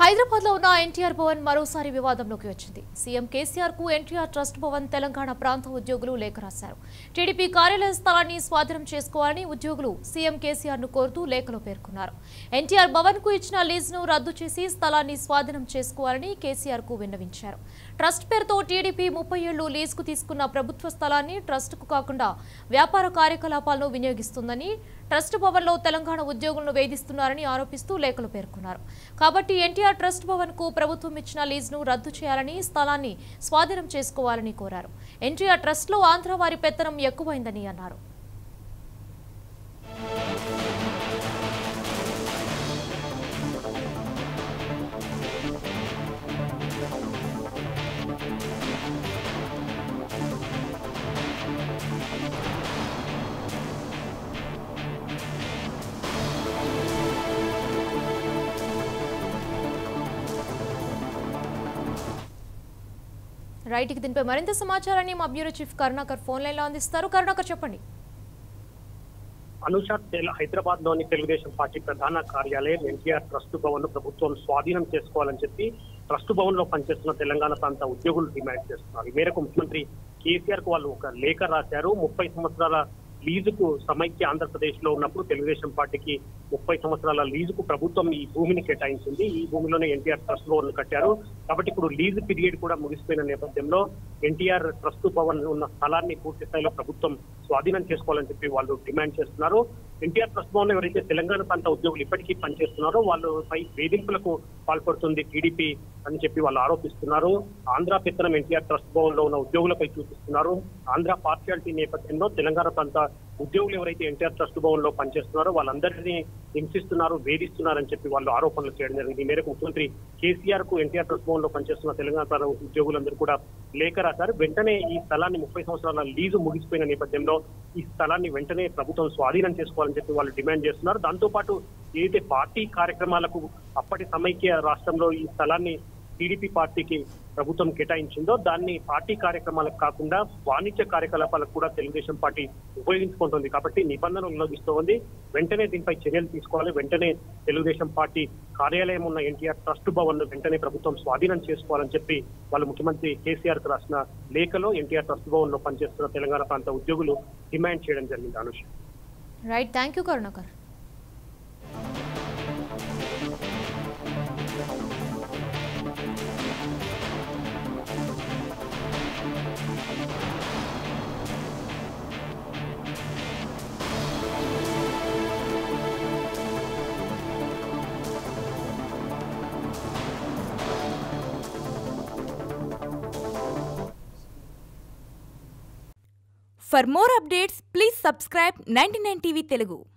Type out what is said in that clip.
హైదరాబాద్ లో ఉన్న ఎన్టీఆర్ భవన్ మరోసారి వివాదంలోకి వచ్చింది సీఎం కేసీఆర్ కు ఎన్టీఆర్ ట్రస్ట్ భవన్ తెలంగాణ ప్రాంత ఉద్యోగులు లేఖ రాశారు టీడీపీ కార్యాలయ స్థలాన్ని స్వాధీనం చేసుకోవాలని ఉద్యోగులు సీఎం కేసీఆర్ ను కోరుతూ లేఖలో పేర్కొన్నారు ఎన్టీఆర్ భవన్ కు ఇచ్చిన లీజును రద్దు చేసి స్థలాన్ని స్వాధీనం చేసుకోవాలని కేసీఆర్ కు విన్నవించారు ట్రస్ట్ పేరుతో టీడీపీ ముప్పై ఏళ్లు లీజుకు తీసుకున్న ప్రభుత్వ స్థలాన్ని ట్రస్ట్ కు కాకుండా వ్యాపార కార్యకలాపాలను వినియోగిస్తుందని ట్రస్ట్ భవన్లో తెలంగాణ ఉద్యోగులను వేధిస్తున్నారని ఆరోపిస్తూ లేఖలు పేర్కొన్నారు కాబట్టి ఎన్టీఆర్ ట్రస్ట్ భవన్ కు ప్రభుత్వం ఇచ్చిన లీజును రద్దు చేయాలని స్థలాన్ని స్వాధీనం చేసుకోవాలని కోరారు ఎన్టీఆర్ ట్రస్ట్ లో ఆంధ్ర వారి పెత్తనం ఎక్కువైందని అన్నారు రైట్ కి దీనిపై మరింత సమాచారాన్ని మా bureau chief Karunakar phone line లో అందిస్తారు కరుణాకర్ చెప్పండి అనుష తెల- హైదరాబాద్ లోని తెలుగుదేశం పార్టీ ప్రధాన కార్యాలయం ఎన్టీఆర్ ట్రస్ట్ భవన్ ను ప్రభుత్వం స్వాధీనం చేసుకోవాలని చెప్పి ట్రస్ట్ భవన్ లో పనిచేస్తున్న తెలంగాణ ప్రాంత ఉద్యోగులు డిమాండ్ చేస్తున్నారు ఈ మేరకు ముఖ్యమంత్రి కేసీఆర్ కు వాళ్ళు ఒక లేఖ రాశారు ముప్పై సంవత్సరాల లీజుకు సమైక్య ఆంధ్రప్రదేశ్ లో ఉన్నప్పుడు తెలుగుదేశం పార్టీకి ముప్పై సంవత్సరాల లీజుకు ప్రభుత్వం ఈ భూమిని కేటాయించింది ఈ భూమిలోనే ఎన్టీఆర్ ట్రస్ట్ భవన్ కట్టారు కాబట్టి ఇప్పుడు లీజు పీరియడ్ కూడా ముగిసిపోయిన నేపథ్యంలో ఎన్టీఆర్ ట్రస్ట్ భవన్ ఉన్న స్థలాన్ని పూర్తి స్థాయిలో ప్రభుత్వం స్వాధీనం చేసుకోవాలని చెప్పి వాళ్ళు డిమాండ్ చేస్తున్నారు ఎన్టీఆర్ ట్రస్ట్ భవన్ లో ఎవరైతే తెలంగాణ ప్రాంత ఉద్యోగులు ఇప్పటికీ పనిచేస్తున్నారో వాళ్ళపై వేధింపులకు పాల్పడుతుంది టీడీపీ అని చెప్పి వాళ్ళు ఆరోపిస్తున్నారు ఆంధ్ర పెత్తనం ఎన్టీఆర్ ట్రస్ట్ భవన్ లో ఉన్న ఉద్యోగులపై చూపిస్తున్నారు ఆంధ్ర పార్షియాలిటీ నేపథ్యంలో తెలంగాణ ప్రాంత ఉద్యోగులు ఎవరైతే ఎన్టీఆర్ ట్రస్ట్ భవన్ లో పనిచేస్తున్నారో వాళ్ళందరినీ హింసిస్తున్నారు వేధిస్తున్నారని చెప్పి వాళ్ళు ఆరోపణలు చేయడం జరిగింది ఈ మేరకు ముఖ్యమంత్రి కేసీఆర్ కు ఎన్టీఆర్ ట్రస్ట్ భవన్ లో పనిచేస్తున్న తెలంగాణ ప్రాంత ఉద్యోగులందరూ కూడా లేఖ రాశారు వెంటనే ఈ స్థలాన్ని ముప్పై సంవత్సరాల లీజు ముగిసిపోయిన నేపథ్యంలో ఈ స్థలాన్ని వెంటనే ప్రభుత్వం స్వాధీనం చేసుకోవాలని చెప్పి వాళ్ళు డిమాండ్ చేస్తున్నారు దాంతో పాటు ఏదైతే పార్టీ కార్యక్రమాలకు అప్పటి సమైక్య రాష్ట్రంలో ఈ స్థలాన్ని టీడీపీ పార్టీకి ప్రభుత్వం కేటాయించిందో దాన్ని పార్టీ కార్యక్రమాలకు కాకుండా వాణిజ్య కార్యకలాపాలకు కూడా తెలుగుదేశం పార్టీ ఉపయోగించుకుంటుంది కాబట్టి నిబంధనలు ఉల్లంఘిస్తోంది వెంటనే దీనిపై చర్యలు తీసుకోవాలి వెంటనే తెలుగుదేశం పార్టీ కార్యాలయం ఉన్న ఎన్టీఆర్ ట్రస్ట్ భవన్ ను వెంటనే ప్రభుత్వం స్వాధీనం చేసుకోవాలని చెప్పి వాళ్ళు ముఖ్యమంత్రి కేసీఆర్ కు రాసిన లేఖలో ఎన్టీఆర్ ట్రస్ట్ భవన్ లో పనిచేస్తున్న తెలంగాణ ప్రాంత ఉద్యోగులు డిమాండ్ చేయడం జరిగింది Anusha right thank you Karunakar For more updates, please subscribe 99 TV Telugu.